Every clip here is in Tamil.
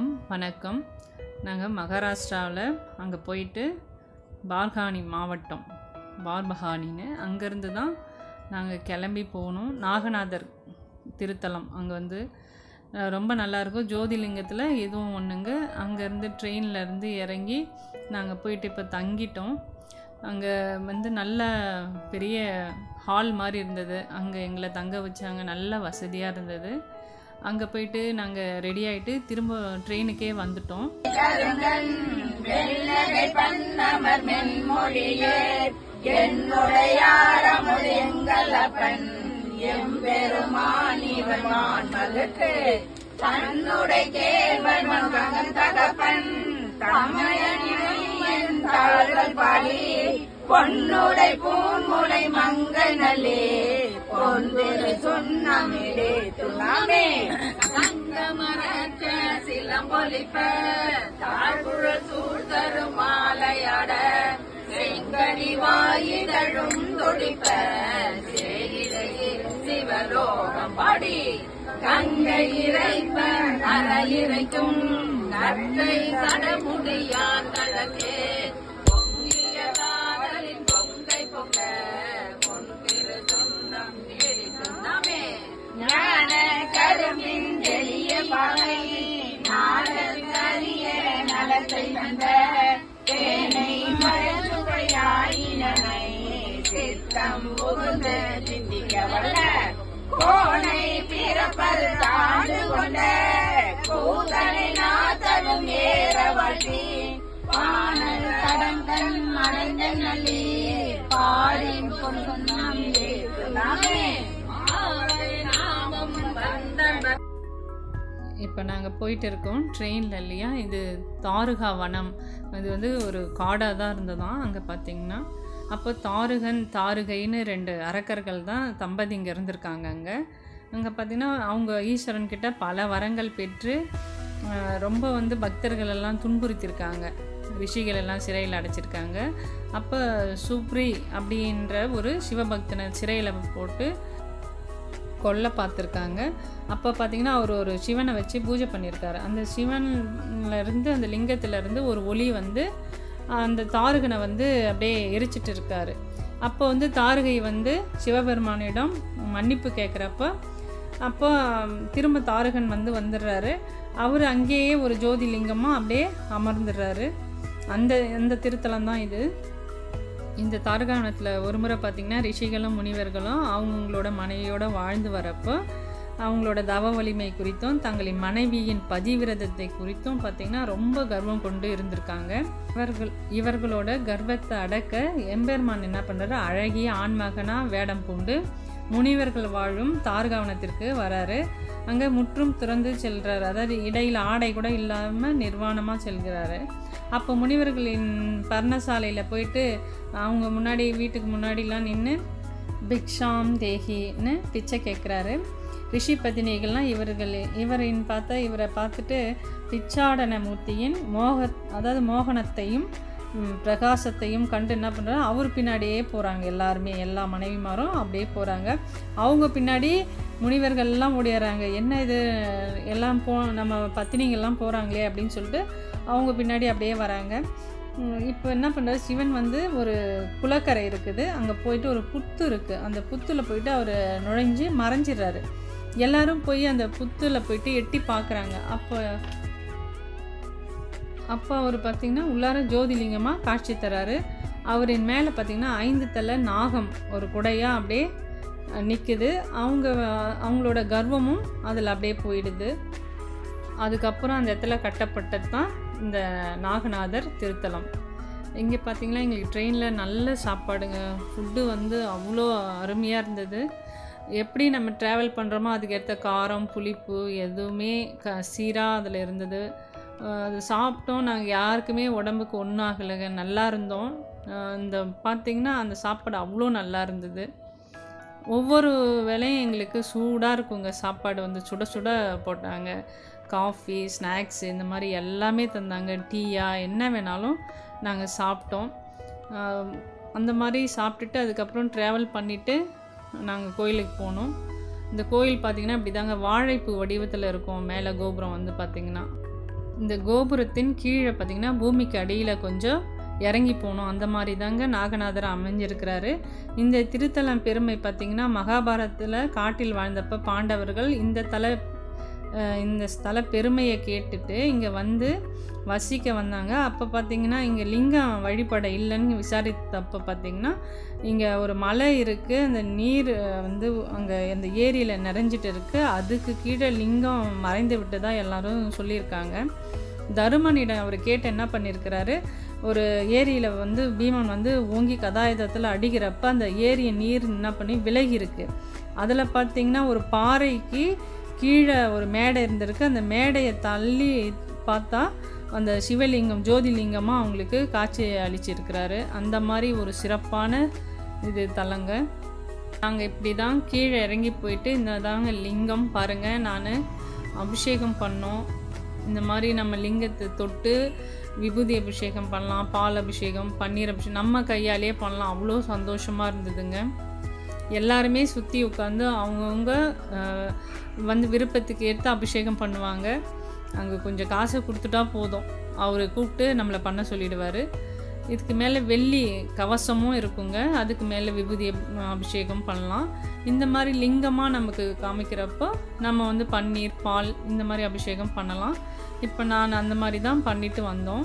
எல்லாருக்கும் வணக்கம் நாங்கள் மகாராஷ்டிராவில் அங்கே போயிட்டு பார்கானி மாவட்டம் பார்பஹானின்னு அங்கேருந்து தான் நாங்கள் கிளம்பி போனோம் நாகநாதர் திருத்தலம் அங்கே வந்து அஹ், ரொம்ப நல்லாயிருக்கும் ஜோதிலிங்கத்தில் இதுவும் ஒன்றுங்க அங்கேருந்து ட்ரெயினில் இருந்து இறங்கி நாங்கள் போயிட்டு இப்போ தங்கிட்டோம் அங்கே வந்து நல்ல பெரிய ஹால் மாதிரி இருந்தது அங்கே எங்களை தங்க வச்சாங்க நல்ல வசதியாக இருந்தது அங்கே போயிட்டு நாங்கள் ரெடி ஆகிட்டு திரும்ப ட்ரெயினுக்கே வந்துட்டோம் தன்னுடைய கேள்வன் மகன் தகப்பன் தமையன் தாள்கள் பாடி பொன்னுடை பூன்முளை மங்கை நல்லே பொன்விரை சொன்னமிடே துணாமே தங்க மரச்ச சிலம்பொலிப்ப தாழ்குழல் சூழ்தரும் மாலையாட செங்கனி வாயிதழும் துடிப்ப சேயிலையில் சிவலோகம் பாடி கங்கை இறைப்ப அற இறைக்கும் நற்கை தடமுடியான் தழக்கே பொங்கிய காதலின் பொங்கை பொங்க பொன்கிரு சொந்தம் நீடிக்கும் நாமே ஞான கருமின் எளிய பகை நாடறிய நலத்தை தந்த தேனை மழசுகையாயினை சித்தம் புகுந்து சிந்திக்க வல்ல கோனை பிறப்பது தாண்டு கொண்ட கூதனை நாத்தலும் ஏற வழி பானல் தடங்கன் மறைந்த நல்லி பாடின் பொன்னம் நாமே நாமம் வந்த இப்போ நாங்கள் போயிட்டு இருக்கோம் ட்ரெயினில் இல்லையா இது தாருகா வனம் இது வந்து ஒரு காடாக தான் இருந்ததாம் அங்கே பார்த்தீங்கன்னா அப்போ தாருகன் தாருகைன்னு ரெண்டு அரக்கர்கள் தான் தம்பதிங்க இருந்திருக்காங்க அங்கே அங்கே பார்த்தீங்கன்னா அவங்க ஈஸ்வரன் கிட்ட பல வரங்கள் பெற்று ஆஹ், ரொம்ப வந்து பக்தர்கள் எல்லாம் துன்புறுத்தியிருக்காங்க ரிஷிகள் எல்லாம் சிறையில் அடைச்சிருக்காங்க அப்போ சுப்ரி அப்படின்ற ஒரு சிவபக்தனை சிறையில் போட்டு கொல்ல பார்த்துருக்காங்க அப்போ பார்த்தீங்கன்னா அவர் ஒரு சிவனை வச்சு பூஜை பண்ணியிருக்காரு அந்த சிவன்ல இருந்து அந்த லிங்கத்துல இருந்து ஒரு ஒளி வந்து அந்த தாருகனை வந்து அப்படியே எரிச்சிட்டு இருக்காரு அப்போ வந்து தாருகை வந்து சிவபெருமானிடம் மன்னிப்பு கேட்குறப்ப அப்போ திரும்ப தாரகன் வந்து வந்துடுறாரு அவர் அங்கேயே ஒரு ஜோதி லிங்கமாக அப்படியே அமர்ந்துடுறாரு அந்த அந்த திருத்தலம் தான் இது இந்த தாரகாவனத்தில் ஒரு முறை பார்த்திங்கன்னா ரிஷிகளும் முனிவர்களும் அவங்களோட மனைவியோட வாழ்ந்து வரப்போ அவங்களோட தவ வலிமை குறித்தும் தங்களின் மனைவியின் பதிவிரதத்தை குறித்தும் பார்த்திங்கன்னா ரொம்ப கர்வம் கொண்டு இருந்திருக்காங்க இவர்கள் இவர்களோட கர்வத்தை அடக்க எம்பெருமான் என்ன பண்ணுறாரு அழகிய ஆண்மகனாக வேடம் பூண்டு முனிவர்கள் வாழும் தார்காவனத்திற்கு வராரு அங்கே முற்றும் திறந்து செல்றாரு அதாவது இடையில் ஆடை கூட இல்லாமல் நிர்வாணமாக செல்கிறாரு அப்போ முனிவர்களின் பர்ணசாலையில் போயிட்டு அவங்க முன்னாடி வீட்டுக்கு முன்னாடிலாம் நின்று பிக்ஷாம் தேகின்னு பிச்சை கேட்குறாரு ரிஷி பதினிகள்லாம் இவர்கள் இவரின் பார்த்தா இவரை பார்த்துட்டு பிச்சாடன மூர்த்தியின் மோக அதாவது மோகனத்தையும் ம், பிரகாசத்தையும் கண்டு என்ன பண்ணுறாங்க அவர் பின்னாடியே போகிறாங்க எல்லாருமே எல்லா மனைவிமாரும் அப்படியே போகிறாங்க அவங்க பின்னாடி முனிவர்கள்லாம் ஓடிடுறாங்க என்ன இது எல்லாம் போ நம்ம பத்தினிகள்லாம் போகிறாங்களே அப்படின்னு சொல்லிட்டு அவங்க பின்னாடி அப்படியே வராங்க இப்போ என்ன பண்ணுறாரு சிவன் வந்து ஒரு குளக்கரை இருக்குது அங்கே போயிட்டு ஒரு புத்து இருக்குது அந்த புத்துல போயிட்டு அவர் நுழைஞ்சு மறைஞ்சிடுறாரு எல்லாரும் போய் அந்த புத்துல போயிட்டு எட்டி பார்க்குறாங்க அப்போ அப்போ அவர் பார்த்திங்கன்னா உள்ளார ஜோதிலிங்கமாக காட்சி தராரு அவரின் மேலே பார்த்திங்கன்னா ஐந்து தலை நாகம் ஒரு குடையாக அப்படியே நிற்குது அவங்க அவங்களோட கர்வமும் அதில் அப்படியே போயிடுது அதுக்கப்புறம் அந்த இடத்துல கட்டப்பட்டது தான் இந்த நாகநாதர் திருத்தலம் இங்கே பார்த்தீங்கன்னா எங்களுக்கு ட்ரெயினில் நல்ல சாப்பாடுங்க ஃபுட்டு வந்து அவ்வளோ அருமையாக இருந்தது எப்படி நம்ம ட்ராவல் பண்ணுறோமோ அதுக்கேற்ற காரம் புளிப்பு எதுவுமே க சீராக அதில் இருந்தது அஹ் அது சாப்பிட்டோம் நாங்கள் யாருக்குமே உடம்புக்கு ஒன்றும் ஆகலைங்க நல்லா இருந்தோம் அஹ் இந்த பார்த்திங்கன்னா அந்த சாப்பாடு அவ்வளோ நல்லா இருந்தது ஒவ்வொரு வேளையும் எங்களுக்கு சூடாக இருக்குங்க சாப்பாடு வந்து சுட சுட போட்டாங்க காஃபி ஸ்நாக்ஸ் இந்த மாதிரி எல்லாமே தந்தாங்க டீயா என்ன வேணாலும் நாங்கள் சாப்பிட்டோம் ஆம், அந்த மாதிரி சாப்பிட்டுட்டு அதுக்கப்புறம் ட்ராவல் பண்ணிவிட்டு நாங்கள் கோயிலுக்கு போனோம் இந்த கோயில் பார்த்திங்கன்னா இப்படி தாங்க வாழைப்பூ வடிவத்தில் இருக்கும் மேலே கோபுரம் வந்து பார்த்திங்கன்னா இந்த கோபுரத்தின் கீழே பார்த்திங்கன்னா பூமிக்கு அடியில் கொஞ்சம் இறங்கி போகணும் அந்த மாதிரி தாங்க நாகநாதர் அமைஞ்சிருக்கிறாரு இந்த திருத்தலம் பெருமை பார்த்திங்கன்னா மகாபாரதத்தில் காட்டில் வாழ்ந்தப்ப பாண்டவர்கள் இந்த தல அஹ் இந்த ஸ்தல பெருமையை கேட்டுட்டு இங்கே வந்து வசிக்க வந்தாங்க அப்போ பார்த்தீங்கன்னா இங்கே லிங்கம் வழிபட இல்லைன்னு விசாரித்தப்போ பார்த்தீங்கன்னா இங்கே ஒரு மலை இருக்குது அந்த நீர் அஹ், வந்து அங்கே அந்த ஏரியில் நிறைஞ்சிட்டு இருக்குது அதுக்கு கீழே லிங்கம் மறைந்து விட்டதா எல்லாரும் சொல்லியிருக்காங்க தருமனிடம் அவர் கேட்டு என்ன பண்ணியிருக்கிறாரு ஒரு ஏரியில் வந்து பீமன் வந்து ஓங்கி கதாயுதத்தில் அடிக்கிறப்ப அந்த ஏரிய நீர் என்ன பண்ணி விலகி இருக்கு அதில் பார்த்தீங்கன்னா ஒரு பாறைக்கு கீழே ஒரு மேடை இருந்திருக்கு அந்த மேடையை தள்ளி பார்த்தா அந்த சிவலிங்கம் ஜோதிலிங்கமாக அவங்களுக்கு காட்சி அளிச்சிருக்கிறாரு அந்த மாதிரி ஒரு சிறப்பான இது தலங்க நாங்கள் இப்படி தான் கீழே இறங்கி போயிட்டு இந்த தாங்க லிங்கம் பாருங்கள் நான் அபிஷேகம் பண்ணோம் இந்த மாதிரி நம்ம லிங்கத்தை தொட்டு விபூதி அபிஷேகம் பண்ணலாம் பால் அபிஷேகம் பன்னீர் அபிஷேகம் நம்ம கையாலேயே பண்ணலாம் அவ்வளோ சந்தோஷமாக இருந்ததுங்க எல்லாருமே சுற்றி உட்காந்து அவங்கவுங்க அஹ், வந்து விருப்பத்துக்கு ஏற்ற அபிஷேகம் பண்ணுவாங்க அங்கே கொஞ்சம் காசை கொடுத்துட்டா போதும் அவர் கூப்பிட்டு நம்மளை பண்ண சொல்லிடுவார் இதுக்கு மேலே வெள்ளி கவசமும் இருக்குங்க அதுக்கு மேலே விபூதி அபி- அபிஷேகம் பண்ணலாம் இந்த மாதிரி லிங்கமாக நமக்கு காமிக்கிறப்போ நம்ம வந்து பன்னீர் பால் இந்த மாதிரி அபிஷேகம் பண்ணலாம் இப்போ நான் அந்த மாதிரி தான் பண்ணிட்டு வந்தோம்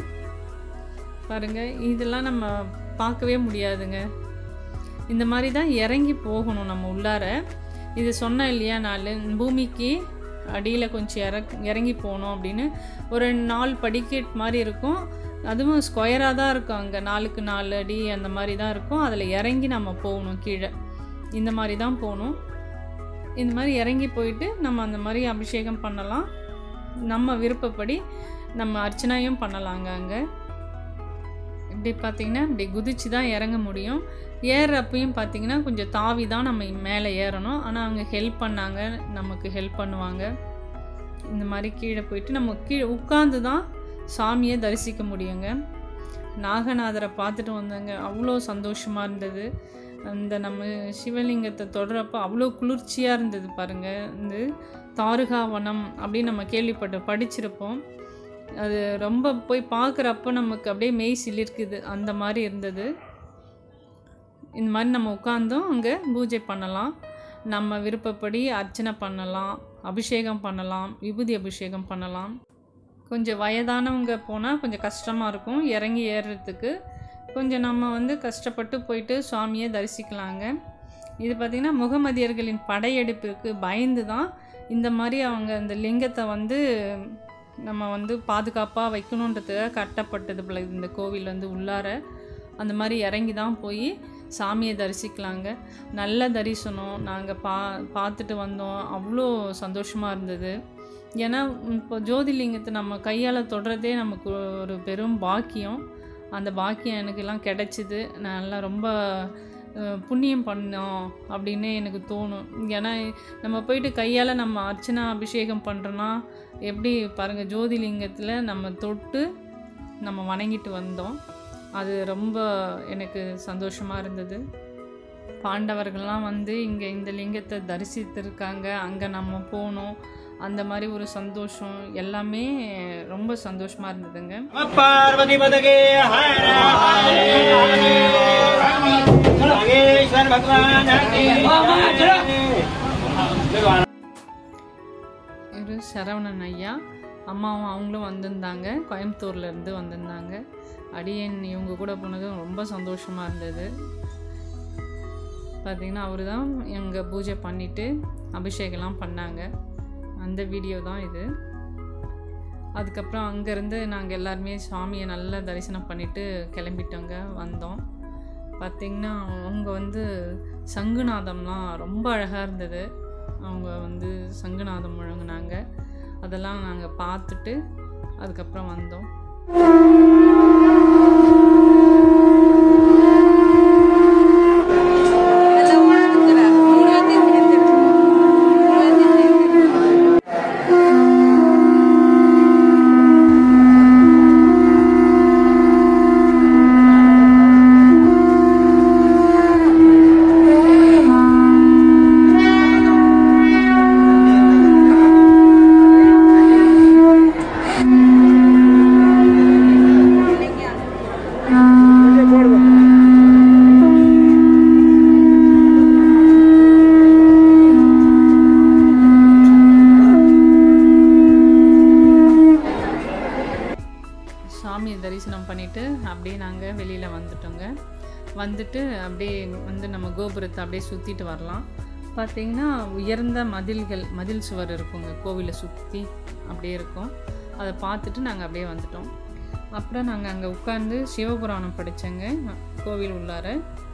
பாருங்க இதெல்லாம் நம்ம பார்க்கவே முடியாதுங்க இந்த மாதிரி தான் இறங்கி போகணும் நம்ம உள்ளார இது சொன்னேன் இல்லையா நாலு பூமிக்கு அடியில் கொஞ்சம் இறக் இறங்கி போகணும் அப்படின்னு ஒரு நாலு படிக்கட் மாதிரி இருக்கும் அதுவும் ஸ்கொயராக தான் இருக்கும் அங்கே நாலுக்கு நாலு அடி அந்த மாதிரி தான் இருக்கும் அதில் இறங்கி நம்ம போகணும் கீழே இந்த மாதிரி தான் போகணும் இந்த மாதிரி இறங்கி போயிட்டு நம்ம அந்த மாதிரி அபிஷேகம் பண்ணலாம் நம்ம விருப்பப்படி நம்ம அர்ச்சனையும் பண்ணலாங்க அங்கே இப்படி பார்த்தீங்கன்னா இப்படி குதிச்சு தான் இறங்க முடியும் ஏறுறப்பையும் பார்த்தீங்கன்னா கொஞ்சம் தாவி தான் நம்ம மேலே ஏறணும் ஆனால் அவங்க ஹெல்ப் பண்ணாங்க நமக்கு ஹெல்ப் பண்ணுவாங்க இந்த மாதிரி கீழே போயிட்டு நம்ம கீழே உட்காந்து தான் சாமியை தரிசிக்க முடியுங்க நாகநாதரை பார்த்துட்டு வந்தாங்க அவ்வளோ சந்தோஷமாக இருந்தது அந்த நம்ம சிவலிங்கத்தை தொடுறப்ப அவ்வளோ குளிர்ச்சியாக இருந்தது பாருங்கள் இந்த தாருகாவனம் அப்படின்னு நம்ம கேள்விப்பட்டு படிச்சிருப்போம் அது ரொம்ப போய் பார்க்குறப்ப நமக்கு அப்படியே மெய் சிலிர்க்குது அந்த மாதிரி இருந்தது இந்த மாதிரி நம்ம உட்காந்தும் அங்கே பூஜை பண்ணலாம் நம்ம விருப்பப்படி அர்ச்சனை பண்ணலாம் அபிஷேகம் பண்ணலாம் விபூதி அபிஷேகம் பண்ணலாம் கொஞ்சம் வயதானவங்க போனால் கொஞ்சம் கஷ்டமாக இருக்கும் இறங்கி ஏறுறதுக்கு கொஞ்சம் நம்ம வந்து கஷ்டப்பட்டு போயிட்டு சுவாமியை தரிசிக்கலாங்க இது பார்த்திங்கன்னா முகமதியர்களின் படையெடுப்பிற்கு பயந்து தான் இந்த மாதிரி அவங்க அந்த லிங்கத்தை வந்து நம்ம வந்து பாதுகாப்பாக வைக்கணுன்றதுக்காக கட்டப்பட்டது போல இந்த கோவில் வந்து உள்ளார அந்த மாதிரி இறங்கி தான் போய் சாமியை தரிசிக்கலாங்க நல்ல தரிசனம் நாங்கள் பா பார்த்துட்டு வந்தோம் அவ்வளோ சந்தோஷமாக இருந்தது ஏன்னா இப்போ ஜோதிலிங்கத்தை நம்ம கையால் தொடுறதே நமக்கு ஒரு பெரும் பாக்கியம் அந்த பாக்கியம் எனக்கெல்லாம் கிடைச்சிது நான் நல்லா ரொம்ப அஹ், புண்ணியம் பண்ணோம் அப்படின்னு எனக்கு தோணும் ஏன்னா நம்ம போயிட்டு கையால் நம்ம அர்ச்சனா அபிஷேகம் பண்ணுறோன்னா எப்படி பாருங்கள் ஜோதிலிங்கத்தில் நம்ம தொட்டு நம்ம வணங்கிட்டு வந்தோம் அது ரொம்ப எனக்கு சந்தோஷமாக இருந்தது பாண்டவர்கள்லாம் வந்து இங்கே இந்த லிங்கத்தை தரிசித்திருக்காங்க அங்கே நம்ம போனோம் அந்த மாதிரி ஒரு சந்தோஷம் எல்லாமே ரொம்ப சந்தோஷமாக இருந்ததுங்க पार्वती पदके हर नागेश्वर भगवान की जय। ஒரு சரவணன் ஐயா அம்மாவும் அவங்களும் வந்திருந்தாங்க கோயம்புத்தூர்ல இருந்து வந்திருந்தாங்க அடியன் இவங்க கூட போனது ரொம்ப சந்தோஷமாக இருந்தது பார்த்திங்கன்னா அவர் தான் எங்கள் பூஜை பண்ணிவிட்டு அபிஷேகம்லாம் பண்ணாங்க அந்த வீடியோ தான் இது அதுக்கப்புறம் அங்கேருந்து நாங்கள் எல்லாருமே சுவாமியை நல்லா தரிசனம் பண்ணிவிட்டு கிளம்பிட்டோங்க வந்தோம் பார்த்திங்கன்னா அவங்க வந்து சங்குநாதம்லாம் ரொம்ப அழகாக இருந்தது அவங்க வந்து சங்குநாதம் முழங்குனாங்க அதெல்லாம் நாங்கள் பார்த்துட்டு அதுக்கப்புறம் வந்தோம் Thank வந்துட்டு அப்படியே வந்து நம்ம கோபுரத்தை அப்படியே சுற்றிட்டு வரலாம் பார்த்தீங்கன்னா உயர்ந்த மதில்கள் மதில் சுவர் இருக்குங்க கோவிலை சுற்றி அப்படியே இருக்கும் அதை பார்த்துட்டு நாங்கள் அப்படியே வந்துட்டோம் அப்புறம் நாங்கள் அங்கே உட்காந்து சிவபுராணம் படித்தோங்க கோவில் உள்ளார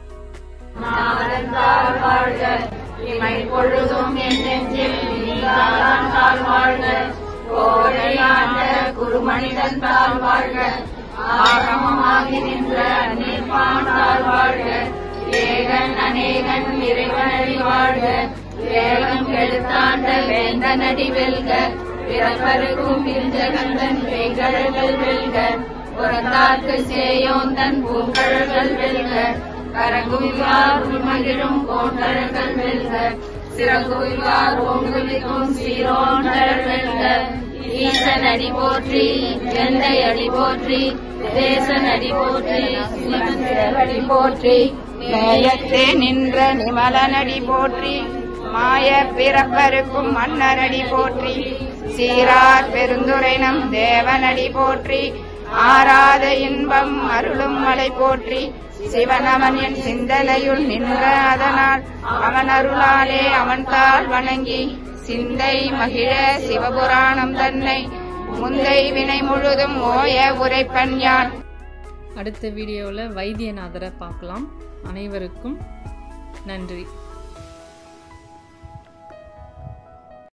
இமை பொழுதும் என் நெஞ்சில் நீங்காதான் தாழ் வாழ்க கோழையாண்ட குருமனிதன் தாழ் வாழ்க ஆகமமாகி நின்ற நிற்பான் தாழ் வாழ்க ஏகன் அநேகன் இறைவனடி வாழ்க வேகம் கெடுத்தாண்ட வேந்தனடி வெல்க பிறப்பருக்கும் பிஞ்சகந்தன் பெய்கழல்கள் வெல்க புறத்தார்க்கு சேயோந்தன் பூங்கழல்கள் வெல்க கரங்குவிவார் உள்மகிழும் கோண்டழல்கள் வெல்க சிறங்குவிவார் ஓங்குவிக்கும் சீரோண்டழல் வெல்க ஈசன் அடி போற்றி எந்தை அடி போற்றி தேசன் அடி போற்றி அடி போற்றி நேயத்தே நின்ற நிமலனடி போற்றி மாய பிறப்பருக்கும் மன்னரடி போற்றி சீரார் பெருந்துரைனம் தேவனடி போற்றி ஆராத இன்பம் அருளும் மலை போற்றி சிவனவன் என் சிந்தனையுள் நின்ற அதனால் அவன் அருளாலே அவன் தாள் வணங்கி சிந்தை மகிழ சிவபுராணம் தன்னை முந்தை வினை முழுதும் ஓய உரைப்பன் யான் அடுத்த வீடியோவில் வைத்தியநாதரை பார்க்கலாம் அனைவருக்கும் நன்றி